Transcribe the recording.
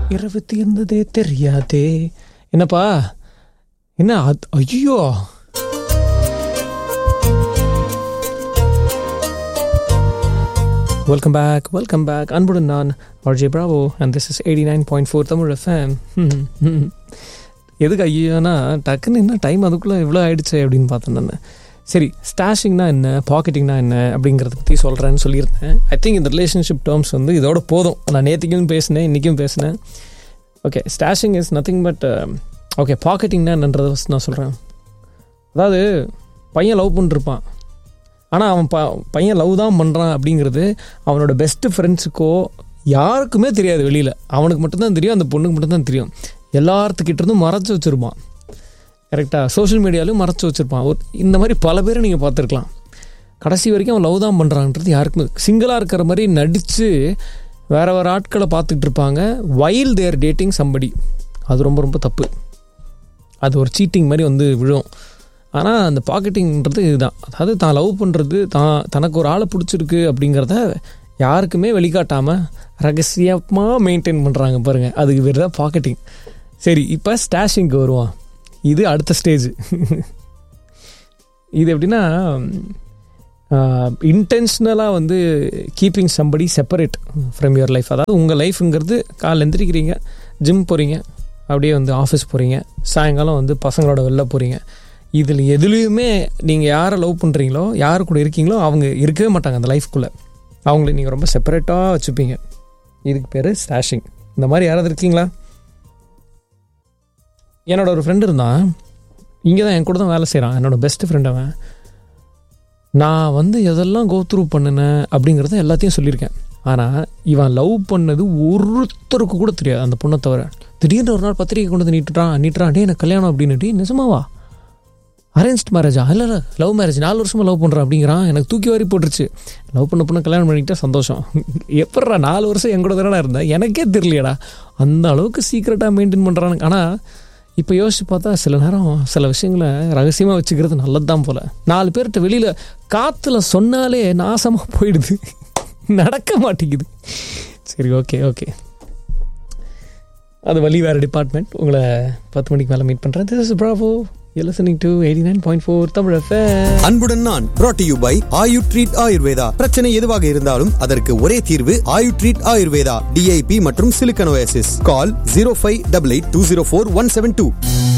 இரவு தீர்ந்ததே தெரியாதே என்னப்பா என்ன அது- ஐயோ வெல்கம் பேக் வெல்கம் பேக் அன்புடன் நான் RJ Bravo and this is eighty nine point four Tamil FM எதுக்கு ஐயோனா டக்குன்னு என்ன டைம் அதுக்குள்ளே இவ்வளோ ஆயிடுச்சு அப்படின்னு பார்த்தேன் நான் சரி ஸ்டாஷிங்னா என்ன பாக்கெட்டிங்னா என்ன அப்படிங்கிறத பற்றி சொல்கிறேன்னு சொல்லியிருந்தேன் ஐ திங்க் இந்த ரிலேஷன்ஷிப் டேர்ம்ஸ் வந்து இதோட போதும் நான் நேற்றுக்கும் பேசினேன் இன்றைக்கும் பேசினேன் okay stashing is nothing but okay பாக்கெட்டிங்னா என்னன்றதை ஃபஸ்ட் நான் சொல்கிறேன் அதாவது பையன் லவ் பண்ணிருப்பான் ஆனால் அவன் ப பையன் லவ் தான் பண்ணுறான் அப்படிங்கிறது அவனோட பெஸ்ட்டு ஃப்ரெண்ட்ஸுக்கோ யாருக்குமே தெரியாது வெளியில் அவனுக்கு மட்டும்தான் தெரியும் அந்த பொண்ணுக்கு மட்டும்தான் தெரியும் எல்லாத்துக்கிட்ட இருந்தும் மறைச்சு வச்சுருப்பான் கரெக்டாக சோஷியல் மீடியாலையும் மறைச்சு வச்சுருப்பான் ஒரு இந்த மாதிரி பல பேரை நீங்கள் பார்த்துருக்கலாம் கடைசி வரைக்கும் அவன் லவ் தான் பண்ணுறான்றது யாருக்குமே சிங்கிளாக இருக்கிற மாதிரி நடித்து வேற வேறு ஆட்களை பார்த்துக்கிட்டு இருப்பாங்க வைல் தேர் டேட்டிங் சம்படி அது ரொம்ப ரொம்ப தப்பு அது ஒரு சீட்டிங் மாதிரி வந்து விழும் ஆனால் அந்த பாக்கெட்டிங்கிறது இதுதான் அதாவது தான் லவ் பண்ணுறது தான் தனக்கு ஒரு ஆளை பிடிச்சிருக்கு அப்படிங்கிறத யாருக்குமே வெளிக்காட்டாமல் ரகசியமாக மெயின்டைன் பண்ணுறாங்க பாருங்கள் அதுக்கு பேர் தான் பாக்கெட்டிங் சரி இப்போ ஸ்டாஷிங்க்கு வருவான் இது அடுத்த ஸ்டேஜ் இது எப்படின்னா இன்டென்ஷனலாக வந்து keeping somebody separate from your life அதாவது உங்கள் லைஃப்ங்கிறது காலைல எந்திரிக்கிறீங்க ஜிம் போகிறீங்க அப்படியே வந்து ஆஃபீஸ் போகிறீங்க சாயங்காலம் வந்து பசங்களோட வெளில போகிறீங்க இதில் எதுலேயுமே நீங்கள் யாரை லவ் பண்ணுறீங்களோ யார் கூட இருக்கீங்களோ அவங்க இருக்கவே மாட்டாங்க அந்த லைஃப்குள்ளே அவங்கள நீங்கள் ரொம்ப செப்பரேட்டாக வச்சுப்பீங்க இதுக்கு பேர் ஸ்டாஷிங் இந்த மாதிரி யாராவது இருக்கீங்களா என்னோட ஒரு ஃப்ரெண்டு இருந்தான் இங்கே தான் என் கூட தான் வேலை செய்கிறான் என்னோட பெஸ்ட் ஃப்ரெண்ட் அவன் நான் வந்து எதெல்லாம் கோத்ரூ பண்ணினேன் அப்படிங்கிறத எல்லாத்தையும் சொல்லியிருக்கேன் ஆனால் இவன் லவ் பண்ணது ஒருத்தருக்கு கூட தெரியாது அந்த பொண்ணை தவிர திடீர்னு ஒரு நாள் பத்திரிக்கை கொண்டு வந்து நீட்டுறான் நீட்டுறான் டே எனக்கு கல்யாணம் அப்படின்னு டே நிஜமாவா அரேஞ்ச் மேரேஜா இல்லை இல்லை லவ் மேரேஜ் நாலு வருஷமாக லவ் பண்ணுறான் அப்படிங்கிறான் எனக்கு தூக்கி வாரி போட்டுருச்சு லவ் பண்ண பொண்ணு கல்யாணம் பண்ணிக்கிட்டா சந்தோஷம் எப்பட்றா நாலு வருஷம் என் கூட தானே இருந்தேன் எனக்கே தெரியலையடா அந்த அளவுக்கு சீக்கிரட்டாக மெயின்டைன் பண்ணுறான்னு ஆனால் இப்போ யோசிச்சு பார்த்தா சில நேரம் சில விஷயங்களை ரகசியமாக வச்சுக்கிறது நல்லது தான் போல் நாலு பேர்கிட்ட வெளியில் காற்றுல சொன்னாலே நாசமாக போயிடுது நடக்க மாட்டேங்குது சரி ஓகே ஓகே அது வழி வேறு டிபார்ட்மெண்ட் உங்களை பத்து மணிக்கு மேலே மீட் பண்ணுறேன் this is Bravo you listening to eighty nine point four Tamil FM அன்புடன் நான் brought to you by Ayu treat Ayurveda பிரச்சனை எதுவாக இருந்தாலும் அதற்கு ஒரே தீர்வு ஆயு ட்ரீட் ஆயுர்வேதா டிஐபி மற்றும் சிலிக்கனோசிஸ் call zero five double eight two zero four one seven two